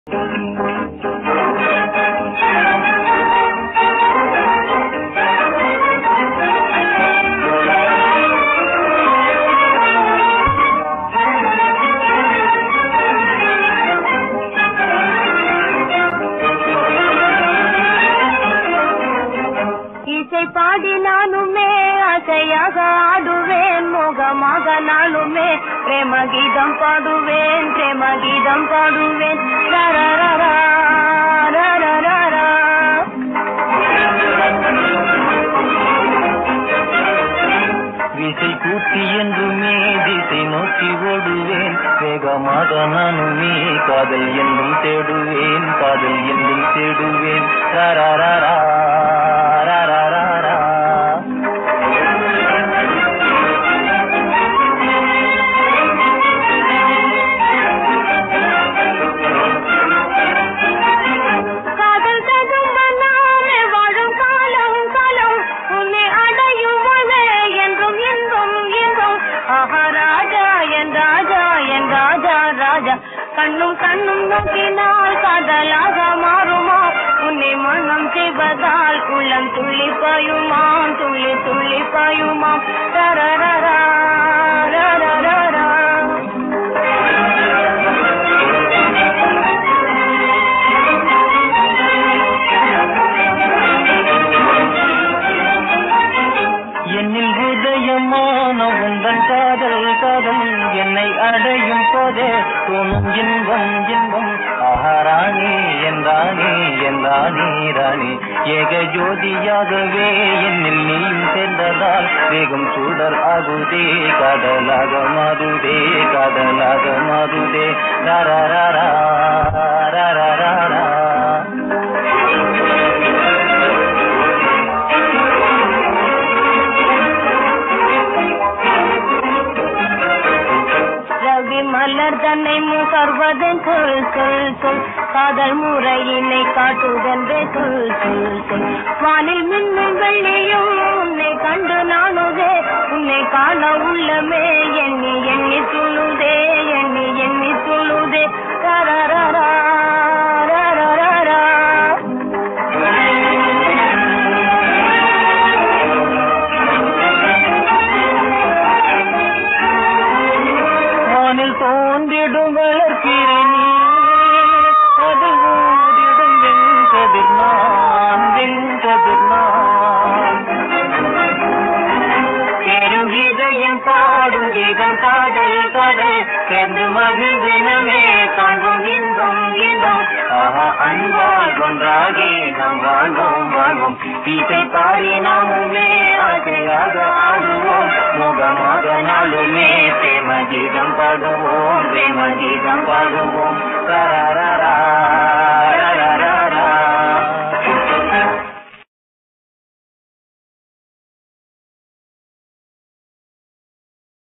இசை பாடி நானுமே ஆசையாக ஆடுவேன் மோகமாக நானுமே பிரேம கீதம் பாடுவேன் பிரேம கீதம் பாடுவேன் ரரரரா, ரரரரா. விசை கூட்டி என்றுமே திசை நோக்கி ஓடுவேன் வேகமாக நானுமே காதல் என்றும் தேடுவேன் காதல் என்றும் தேடுவேன் ரரரரா, ரரரரா. காதல் தகும் நாமே வாழும் காலம் காலம் உன்னை அடையும் வரை என்றும் இன்பம் இன்பம் ஆஹா ராஜா என் ராஜா என் ராஜா ராஜா கண்ணும் கண்ணும் நோக்கினால் காதலாக மாறுமா உன்னை மனம் செய்வதால் உள்ளம் துள்ளி பாயுமாம் துள்ளி துள்ளி பாயுமாம் ரரரரா, ரரரரா. என்னில் உதயமான உந்தன் காதல் காதல் என்னை அடையும் போதே தோணும் இன்பம் இன்பம் ஆராணி என்றானே என்றானே ராணி ஏக ஜோதியாகவே என்னில் நீயும் சேர்ந்ததால் வேகம் சூடர் ஆகுதே காதலாக மாறுதே காதலாக மாறுதே ரரரரா, ரரரரா. ரவி மலர் தன்னை முகர்வதன் சொல் சொல் சொல் காதல் முறையினை காட்டுதென்றே சொல் சொல் சொல் வானில் மின்னும் வெள்ளியும் உன்னை கண்டு நானுதே உன்னை காண உள்ளமே எண்ணி எண்ணி துளுதே எண்ணி எண்ணி துளுதே ரரரரா, ரரரரா. வானில் தோன்றிடும் வளர்க்கிறேனே அது ஊரிடும் வெங்கதிர் நான் வெங்கதிர் நான் பெரும் இதயம் பாடும் கீதம் காதல் காதல் சேர்ந்து மகிழ்ந்தினமே காண்போம் இன்பம் இன்பம் ஆஹா அன்பால் ஒன்றாகி நாம் வாழ்வோம் வாழ்வோம் இசை பாடி நாமுமே ஆசையாக ஆடுவோம் முகமாக நாளுமே பிரேம கீதம் பாடுவோம் பிரேம கீதம் பாடுவோம் ரரரரா